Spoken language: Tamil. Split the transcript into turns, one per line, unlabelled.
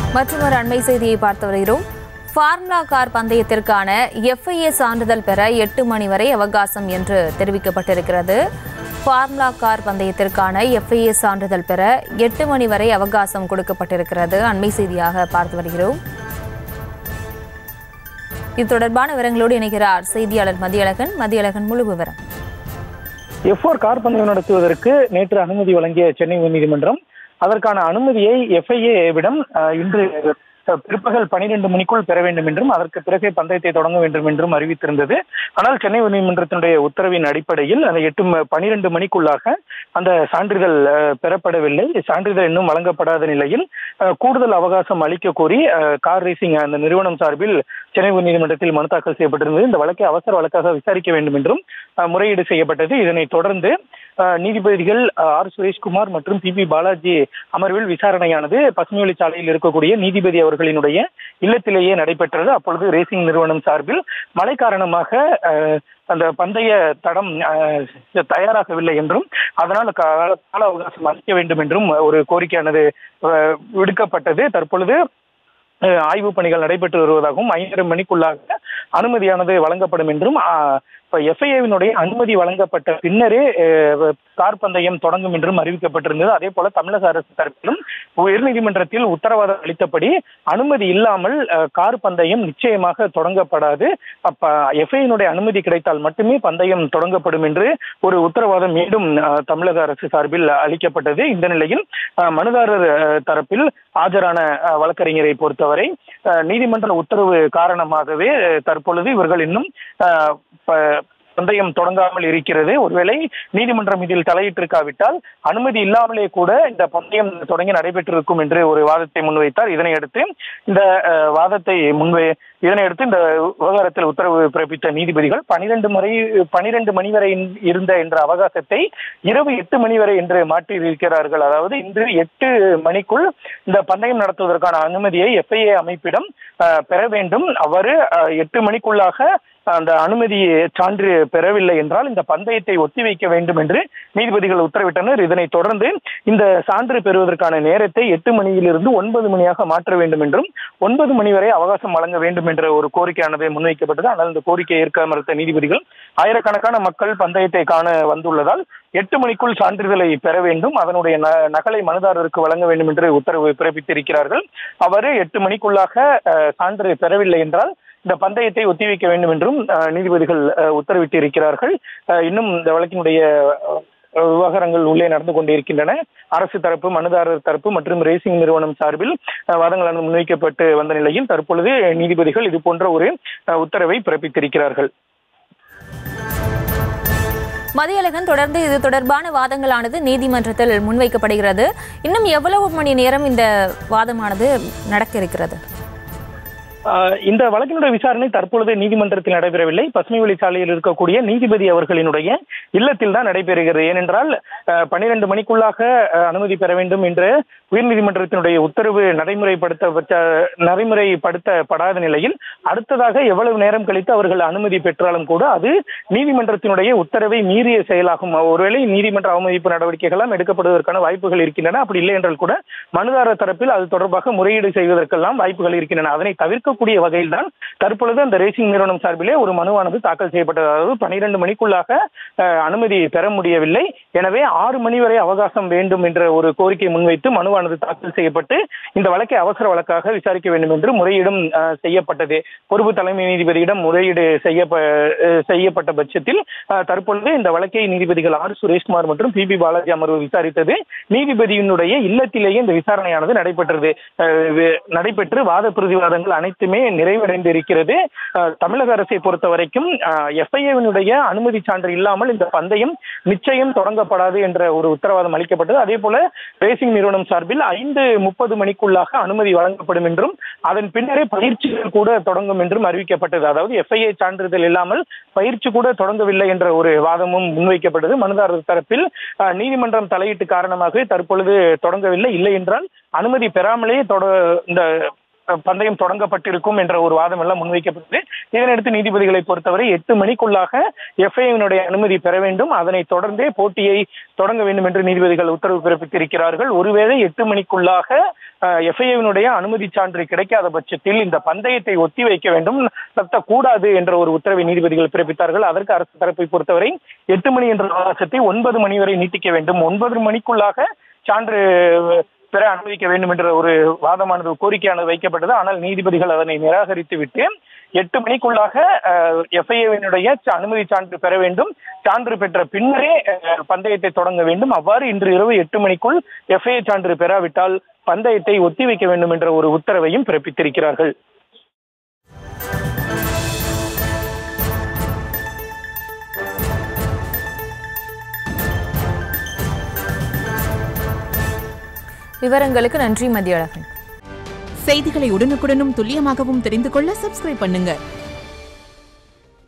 மற்றொரு அண்மை செய்தியை பார்த்து வருகிறோம் ஃபார்முலா கார் பந்தயத்திற்கான எஃப்ஐஏ சான்றிதழ் பெற எட்டு மணி வரை அவகாசம் என்று தெரிவிக்கப்பட்டிருக்கிறது ஃபார்முலா கார் பந்தயத்திற்கான எஃப்ஐஏ சான்றிதழ் பெற எட்டு மணி வரை அவகாசம் கொடுக்கப்பட்டிருக்கிறது அண்மை செய்தியாக பார்த்து வருகிறோம் இது தொடர்பான விவரங்களோடு இணைகிறார் செய்தியாளர் மதியழகன் மதியழகன் முழு விவரம்
எஃப் ஓர் கார் பந்தயம் நடத்துவதற்கு நேற்று அனுமதி வழங்கிய சென்னை உயர்நீதிமன்றம் அதற்கான அனுமதியை எஃப்ஐஏவிடம் இன்று அஹ், பிற்பகல் பனிரெண்டு மணிக்குள் பெற வேண்டும் என்றும் அதற்கு பிறகே பந்தயத்தை தொடங்க வேண்டும் என்றும் அறிவித்திருந்தது ஆனால் சென்னை உயர்நீதிமன்றத்தினுடைய உத்தரவின் அடிப்படையில் அந்த எட்டு ம- பனிரெண்டு மணிக்குள்ளாக அந்த சான்றிதழ் அஹ், பெறப்படவில்லை சான்றிதழ் இன்னும் வழங்கப்படாத நிலையில் அஹ், கூடுதல் அவகாசம் அளிக்க கோரி அஹ், கார் ரேசிங் அந்த நிறுவனம் சார்பில் சென்னை உயர்நீதிமன்றத்தில் மனு தாக்கல் செய்யப்பட்டிருந்தது இந்த வழக்கை அவசர வழக்காக விசாரிக்க வேண்டும் என்றும் அஹ், முறையீடு செய்யப்பட்டது இதனைத் தொடர்ந்து அஹ், நீதிபதிகள் அஹ், ஆர் சுரேஷ்குமார் மற்றும் பி பி பாலாஜி அமர்வில் விசாரணையானது பசுமைவழி சாலையில் இருக்கக்கூடிய நீதிபதி அவர்களினுடைய இல்லத்திலேயே நடைபெற்றது அப்பொழுது ரேசிங் நிறுவனம் சார்பில் மழை காரணமாக அஹ், அந்த பந்தய தடம் அஹ், தயாராகவில்லை என்றும் அதனால் கால கால அவகாசம் அளிக்க வேண்டும் என்றும் ஒரு கோரிக்கையானது அஹ், விடுக்கப்பட்டது தற்பொழுது அஹ், ஆய்வுப் பணிகள் நடைபெற்று வருவதாகவும் ஐந்தரை மணிக்குள்ளாக அனுமதியானது வழங்கப்படும் என்றும் ஆஹ், இப்ப எஃப்ஐஏவினுடைய அனுமதி வழங்கப்பட்ட பின்னரே அஹ், கார் பந்தயம் தொடங்கும் என்றும் அறிவிக்கப்பட்டிருந்தது அதே போல தமிழக அரசு தரப்பிலும் உயர்நீதிமன்றத்தில் உத்தரவாதம் அளித்தபடி அனுமதி இல்லாமல் அஹ், கார் பந்தயம் நிச்சயமாக தொடங்கப்படாது அப்ப எஃப்ஐனுடைய அனுமதி கிடைத்தால் மட்டுமே பந்தயம் தொடங்கப்படும் என்று ஒரு உத்தரவாதம் மீண்டும் அஹ், தமிழக அரசு சார்பில் அளிக்கப்பட்டது இந்த நிலையில் அஹ், மனுதாரர் அஹ், தரப்பில் ஆஜரான அஹ், வழக்கறிஞரை பொறுத்தவரை அஹ், நீதிமன்ற உத்தரவு காரணமாகவே அஹ், தற்பொழுது இவர்கள் இன்னும் அஹ், ப- பந்தயம் தொடங்காமல் இருக்கிறது ஒருவேளை நீதிமன்றம் இதில் தலையிட்டிருக்காவிட்டால் அனுமதி இல்லாமலே கூட இந்த பந்தயம் தொடங்கி நடைபெற்றிருக்கும் என்று ஒரு வாதத்தை முன்வைத்தார் இதனையடுத்து இந்த அஹ், வாதத்தை முன்வை இதனையடுத்து இந்த விவகாரத்தில் உத்தரவு பிறப்பித்த நீதிபதிகள் பனிரெண்டு மணி பனிரெண்டு மணி வரை இருந்த என்ற அவகாசத்தை இரவு எட்டு மணி வரை என்று மாற்றி இருக்கிறார்கள் அதாவது இன்று எட்டு மணிக்குள் இந்த பந்தயம் நடத்துவதற்கான அனுமதியை எஃப்ஐஏ அமைப்பிடம் அஹ், பெற வேண்டும் அவ்வாறு அஹ், எட்டு மணிக்குள்ளாக அந்த அனுமதி சான்று பெறவில்லை என்றால் இந்த பந்தயத்தை ஒத்திவைக்க வேண்டும் என்று நீதிபதிகள் உத்தரவிட்டனர் இதனைத் தொடர்ந்து இந்த சான்று பெறுவதற்கான நேரத்தை எட்டு மணியிலிருந்து ஒன்பது மணியாக மாற்ற வேண்டும் என்றும் ஒன்பது மணி வரை அவகாசம் வழங்க வேண்டும் என்ற ஒரு கோரிக்கையானது முன்வைக்கப்பட்டது ஆனால் இந்த கோரிக்கையை ஏற்க மறுத்த நீதிபதிகள் ஆயிரக்கணக்கான மக்கள் பந்தயத்தை காண வந்துள்ளதால் எட்டு மணிக்குள் சான்றிதழை பெற வேண்டும் அதனுடைய ந- நகலை மனுதாரருக்கு வழங்க வேண்டும் என்று உத்தரவு பிறப்பித்திருக்கிறார்கள் அவர் எட்டு மணிக்குள்ளாக அஹ், சான்று பெறவில்லை என்றால் இந்த பந்தயத்தை ஒத்திவைக்க வேண்டும் என்றும் அஹ், நீதிபதிகள் அஹ், உத்தரவிட்டு இருக்கிறார்கள் அஹ், இன்னும் இந்த வழக்கினுடைய அஹ், விவகாரங்கள் உள்ளே நடந்து கொண்டிருக்கின்றன அரசு தரப்பு மனுதாரர் தரப்பு மற்றும் ரேசிங் நிறுவனம் சார்பில் அஹ், வாதங்களானது முன்வைக்கப்பட்டு வந்த நிலையில் தற்பொழுது நீதிபதிகள் இது போன்ற ஒரு அஹ், உத்தரவை பிறப்பித்திருக்கிறார்கள்
மதியழகன் தொடர்ந்து இது தொடர்பான வாதங்களானது நீதிமன்றத்தில் முன்வைக்கப்படுகிறது இன்னும் எவ்வளவு மணி நேரம் இந்த வாதமானது நடக்க இருக்கிறது
ஆஹ் இந்த வழக்கினுடைய விசாரணை தற்பொழுது நீதிமன்றத்தில் நடைபெறவில்லை பசுமை வழி சாலையில் இருக்கக்கூடிய நீதிபதி அவர்களினுடைய இல்லத்தில் தான் நடைபெறுகிறது ஏனென்றால் பன்னிரண்டு மணிக்குள்ளாக ஆஹ், அனுமதி பெற வேண்டும் என்ற உயர்நீதிமன்றத்தினுடைய உத்தரவு நடைமுறைப்படுத்தப்பட்ட நடைமுறைப்படுத்தப்படாத நிலையில் அடுத்ததாக எவ்வளவு நேரம் கழித்து அவர்கள் அனுமதி பெற்றாலும் கூட அது நீதிமன்றத்தினுடைய உத்தரவை மீறிய செயலாகும் ஒருவேளை நீதிமன்ற அவமதிப்பு நடவடிக்கைகளாம் எடுக்கப்படுவதற்கான வாய்ப்புகள் இருக்கின்றன அப்படி இல்லை என்றால் கூட மனுதாரர் தரப்பில் அது தொடர்பாக முறையீடு செய்வதற்கெல்லாம் வாய்ப்புகள் இருக்கின்றன அதனை தவிர்க்கக்கூடிய வகையில் தான் தற்பொழுது அந்த ரேசிங் நிறுவனம் சார்பிலே ஒரு மனுவானது தாக்கல் செய்யப்பட்டது அதாவது பனிரெண்டு மணிக்குள்ளாக அஹ், அனுமதி பெற முடியவில்லை எனவே ஆறு மணி வரை அவகாசம் வேண்டும் என்ற ஒரு கோரிக்கை முன்வைத்து மனுவானது தாக்கல் செய்யப்பட்டு இந்த வழக்கை அவசர வழக்காக விசாரிக்க வேண்டும் என்று முறையீடும் அஹ், செய்யப்பட்டது பொறுப்பு தலைமை நீதிபதியிடம் முறையீடு செய்யப்ப அஹ், செய்யப்பட்ட பட்சத்தில் அஹ், தற்பொழுது இந்த வழக்கை நீதிபதிகள் ஆர் சுரேஷ்குமார் மற்றும் பி பி பாலாஜி அமர்வு விசாரித்தது நீதிபதியினுடைய இல்லத்திலேயே இந்த விசாரணையானது நடைபெற்றது அஹ், வி- நடைபெற்று வாத பிரதிவாதங்கள் அனைத்துமே நிறைவடைந்து இருக்கிறது அஹ், தமிழக அரசை பொறுத்த வரைக்கும் எஃப்ஐஏவினுடைய அனுமதி சான்று இல்லாமல் இந்த பந்தயம் நிச்சயம் தொடங்கப்படாது என்ற ஒரு உத்தரவாதம் அளிக்கப்பட்டது அதே போல ரேசிங் நிறுவனம் சார்பில் ஐந்து முப்பது மணிக்குள்ளாக அனுமதி வழங்கப்படும் என்றும் அதன் பின்னரே பயிற்சிகள் கூட தொடங்கும் என்றும் அறிவிக்கப்பட்டது அதாவது எஃப்ஐஏ சான்றிதழ் இல்லாமல் பயிற்சி கூட தொடங்கவில்லை என்ற ஒரு வாதமும் முன்வைக்கப்பட்டது மனுதாரர் தரப்பில் அஹ், நீதிமன்றம் தலையீட்டு காரணமாக தற்பொழுது தொடங்கவில்லை இல்லை என்றால் அனுமதி பெறாமலே தொட இந்த பந்தயம் தொடங்கப்பட்டிருக்கும் என்ற ஒரு வாதம் எல்லாம் முன்வைக்கப்பட்டது இதனையடுத்து நீதிபதிகளை பொறுத்தவரை எட்டு மணிக்குள்ளாக எஃப்ஐவினுடைய அனுமதி பெற வேண்டும் அதனைத் தொடர்ந்தே போட்டியை தொடங்க வேண்டும் என்று நீதிபதிகள் உத்தரவு பிறப்பித்திருக்கிறார்கள் ஒருவேளை எட்டு மணிக்குள்ளாக எஃப்ஐவினுடைய அனுமதி சான்று கிடைக்காத பட்சத்தில் இந்த பந்தயத்தை ஒத்தி வைக்க வேண்டும் நடத்தக்கூடாது என்ற ஒரு உத்தரவை நீதிபதிகள் பிறப்பித்தார்கள் அதற்கு அரசு தரப்பை பொறுத்தவரை எட்டு மணி என்ற அவகாசத்தை ஒன்பது மணி வரை நீட்டிக்க வேண்டும் ஒன்பது மணிக்குள்ளாக சான்று பெற அனுமதிக்க வேண்டும் என்ற ஒரு வாதமானது கோரிக்கையானது வைக்கப்பட்டது ஆனால் நீதிபதிகள் அதனை நிராகரித்து விட்டு எட்டு மணிக்குள்ளாக எஃப்ஐஏவினுடைய அனுமதி சான்று பெற வேண்டும் சான்று பெற்ற பின்னரே அஹ், பந்தயத்தை தொடங்க வேண்டும் அவ்வாறு இன்று இரவு எட்டு மணிக்குள் எஃப்ஐஏ சான்று பெறாவிட்டால் பந்தயத்தை ஒத்திவைக்க வேண்டும் என்ற ஒரு உத்தரவையும் பிறப்பித்திருக்கிறார்கள்
விவரங்களுக்கு நன்றி மதியழகன்
செய்திகளை உடனுக்குடனும் துல்லியமாகவும் தெரிந்து கொள்ள சப்ஸ்கிரைப் பண்ணுங்க